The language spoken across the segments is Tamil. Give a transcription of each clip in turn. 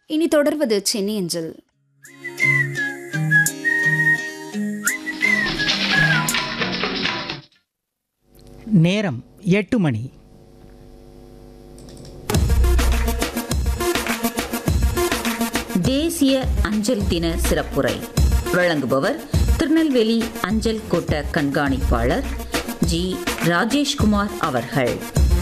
இனி தொடர்வது சென்னை அஞ்சல் நேரம் எட்டு மணி தேசிய அஞ்சல் தின சிறப்புரை வழங்குபவர் திருநெல்வேலி அஞ்சல் கோட்ட கண்காணிப்பாளர் ஜி ராஜேஷ்குமார் அவர்கள்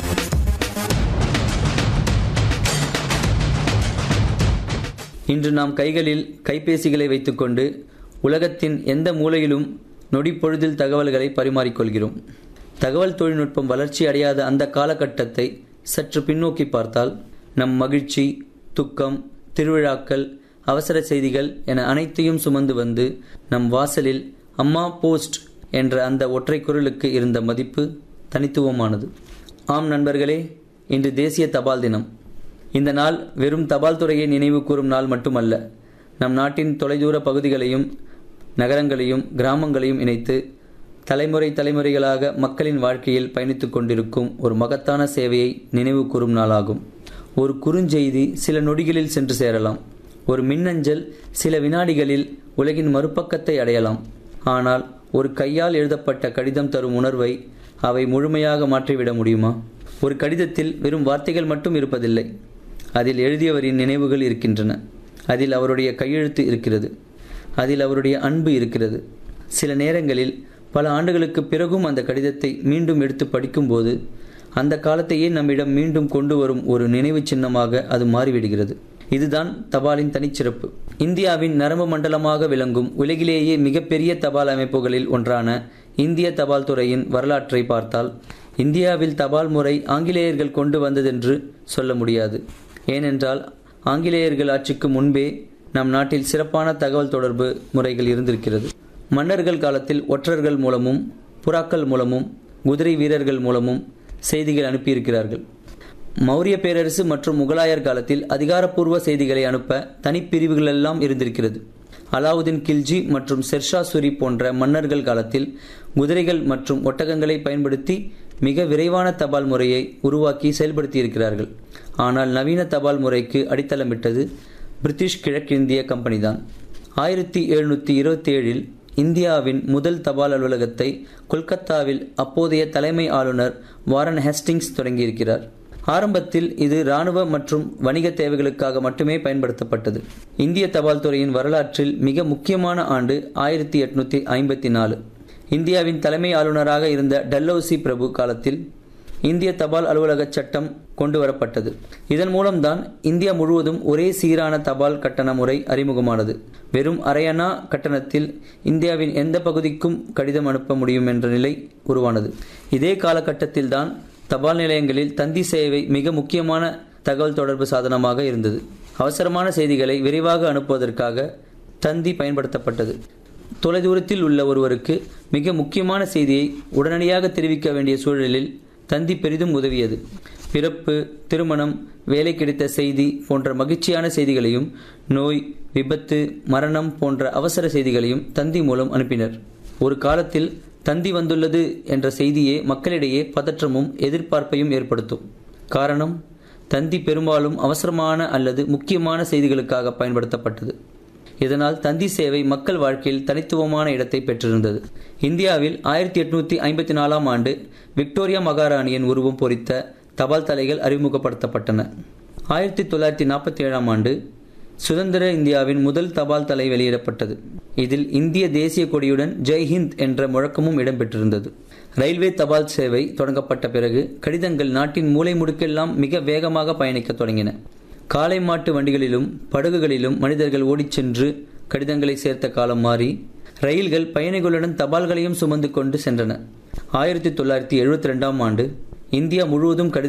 இன்று நாம் கைகளில் கைபேசிகளை வைத்துக்கொண்டு உலகத்தின் எந்த மூலையிலும் நொடிப்பொழுதில் தகவல்களை பரிமாறிக்கொள்கிறோம் தகவல் தொழில்நுட்பம் வளர்ச்சி அடையாத அந்த காலகட்டத்தை சற்று பின்னோக்கி பார்த்தால் நம் மகிழ்ச்சி துக்கம் திருவிழாக்கள் அவசர செய்திகள் என அனைத்தையும் சுமந்து வந்து நம் வாசலில் அம்மா போஸ்ட் என்ற அந்த ஒற்றை குரலுக்கு இருந்த மதிப்பு தனித்துவமானது ஆம் நண்பர்களே இன்று தேசிய தபால் தினம் இந்த நாள் வெறும் தபால் துறையை நினைவு கூறும் நாள் மட்டுமல்ல நம் நாட்டின் தொலைதூர பகுதிகளையும் நகரங்களையும் கிராமங்களையும் இணைத்து தலைமுறை தலைமுறைகளாக மக்களின் வாழ்க்கையில் பயணித்துக் கொண்டிருக்கும் ஒரு மகத்தான சேவையை நினைவு கூறும் நாளாகும் ஒரு குறுஞ்செய்தி சில நொடிகளில் சென்று சேரலாம் ஒரு மின்னஞ்சல் சில வினாடிகளில் உலகின் மறுபக்கத்தை அடையலாம் ஆனால் ஒரு கையால் எழுதப்பட்ட கடிதம் தரும் உணர்வை அவை முழுமையாக மாற்றிவிட முடியுமா ஒரு கடிதத்தில் வெறும் வார்த்தைகள் மட்டும் இருப்பதில்லை அதில் எழுதியவரின் நினைவுகள் இருக்கின்றன அதில் அவருடைய கையெழுத்து இருக்கிறது அதில் அவருடைய அன்பு இருக்கிறது சில நேரங்களில் பல ஆண்டுகளுக்கு பிறகும் அந்த கடிதத்தை மீண்டும் எடுத்து படிக்கும்போது அந்த காலத்தையே நம்மிடம் மீண்டும் கொண்டு வரும் ஒரு நினைவு சின்னமாக அது மாறிவிடுகிறது இதுதான் தபாலின் தனிச்சிறப்பு இந்தியாவின் நரம்பு மண்டலமாக விளங்கும் உலகிலேயே மிகப்பெரிய தபால் அமைப்புகளில் ஒன்றான இந்திய தபால் துறையின் வரலாற்றை பார்த்தால் இந்தியாவில் தபால் முறை ஆங்கிலேயர்கள் கொண்டு வந்ததென்று சொல்ல முடியாது ஏனென்றால் ஆங்கிலேயர்கள் ஆட்சிக்கு முன்பே நம் நாட்டில் சிறப்பான தகவல் தொடர்பு முறைகள் இருந்திருக்கிறது மன்னர்கள் காலத்தில் ஒற்றர்கள் மூலமும் புறாக்கள் மூலமும் குதிரை வீரர்கள் மூலமும் செய்திகள் அனுப்பியிருக்கிறார்கள் மௌரிய பேரரசு மற்றும் முகலாயர் காலத்தில் அதிகாரப்பூர்வ செய்திகளை அனுப்ப தனிப்பிரிவுகளெல்லாம் இருந்திருக்கிறது அலாவுதீன் கில்ஜி மற்றும் ஷெர்ஷா சூரி போன்ற மன்னர்கள் காலத்தில் குதிரைகள் மற்றும் ஒட்டகங்களை பயன்படுத்தி மிக விரைவான தபால் முறையை உருவாக்கி செயல்படுத்தியிருக்கிறார்கள் ஆனால் நவீன தபால் முறைக்கு அடித்தளமிட்டது பிரிட்டிஷ் கிழக்கிந்திய கம்பெனிதான் ஆயிரத்தி எழுநூற்றி இருபத்தி ஏழில் இந்தியாவின் முதல் தபால் அலுவலகத்தை கொல்கத்தாவில் அப்போதைய தலைமை ஆளுநர் வாரன் ஹேஸ்டிங்ஸ் தொடங்கியிருக்கிறார் ஆரம்பத்தில் இது இராணுவ மற்றும் வணிக தேவைகளுக்காக மட்டுமே பயன்படுத்தப்பட்டது இந்திய தபால் துறையின் வரலாற்றில் மிக முக்கியமான ஆண்டு ஆயிரத்தி எட்நூத்தி ஐம்பத்தி நாலு இந்தியாவின் தலைமை ஆளுநராக இருந்த டல்லௌசி பிரபு காலத்தில் இந்திய தபால் அலுவலக சட்டம் கொண்டு வரப்பட்டது இதன் மூலம்தான் இந்தியா முழுவதும் ஒரே சீரான தபால் கட்டண முறை அறிமுகமானது வெறும் அரையணா கட்டணத்தில் இந்தியாவின் எந்த பகுதிக்கும் கடிதம் அனுப்ப முடியும் என்ற நிலை உருவானது இதே காலகட்டத்தில்தான் தபால் நிலையங்களில் தந்தி சேவை மிக முக்கியமான தகவல் தொடர்பு சாதனமாக இருந்தது அவசரமான செய்திகளை விரைவாக அனுப்புவதற்காக தந்தி பயன்படுத்தப்பட்டது தொலைதூரத்தில் உள்ள ஒருவருக்கு மிக முக்கியமான செய்தியை உடனடியாக தெரிவிக்க வேண்டிய சூழலில் தந்தி பெரிதும் உதவியது பிறப்பு திருமணம் வேலை கிடைத்த செய்தி போன்ற மகிழ்ச்சியான செய்திகளையும் நோய் விபத்து மரணம் போன்ற அவசர செய்திகளையும் தந்தி மூலம் அனுப்பினர் ஒரு காலத்தில் தந்தி வந்துள்ளது என்ற செய்தியே மக்களிடையே பதற்றமும் எதிர்பார்ப்பையும் ஏற்படுத்தும் காரணம் தந்தி பெரும்பாலும் அவசரமான அல்லது முக்கியமான செய்திகளுக்காக பயன்படுத்தப்பட்டது இதனால் தந்தி சேவை மக்கள் வாழ்க்கையில் தனித்துவமான இடத்தை பெற்றிருந்தது இந்தியாவில் ஆயிரத்தி எட்நூத்தி ஐம்பத்தி நாலாம் ஆண்டு விக்டோரியா மகாராணியின் உருவம் பொறித்த தபால் தலைகள் அறிமுகப்படுத்தப்பட்டன ஆயிரத்தி தொள்ளாயிரத்தி நாற்பத்தி ஏழாம் ஆண்டு சுதந்திர இந்தியாவின் முதல் தபால் தலை வெளியிடப்பட்டது இதில் இந்திய தேசிய கொடியுடன் ஜெய்ஹிந்த் என்ற முழக்கமும் இடம்பெற்றிருந்தது ரயில்வே தபால் சேவை தொடங்கப்பட்ட பிறகு கடிதங்கள் நாட்டின் மூலை முடுக்கெல்லாம் மிக வேகமாக பயணிக்க தொடங்கின காளை மாட்டு வண்டிகளிலும் படகுகளிலும் மனிதர்கள் ஓடிச் சென்று கடிதங்களை சேர்த்த காலம் மாறி ரயில்கள் பயணிகளுடன் தபால்களையும் சுமந்து கொண்டு சென்றன ஆயிரத்தி தொள்ளாயிரத்தி எழுபத்தி ரெண்டாம் ஆண்டு இந்தியா முழுவதும் கடித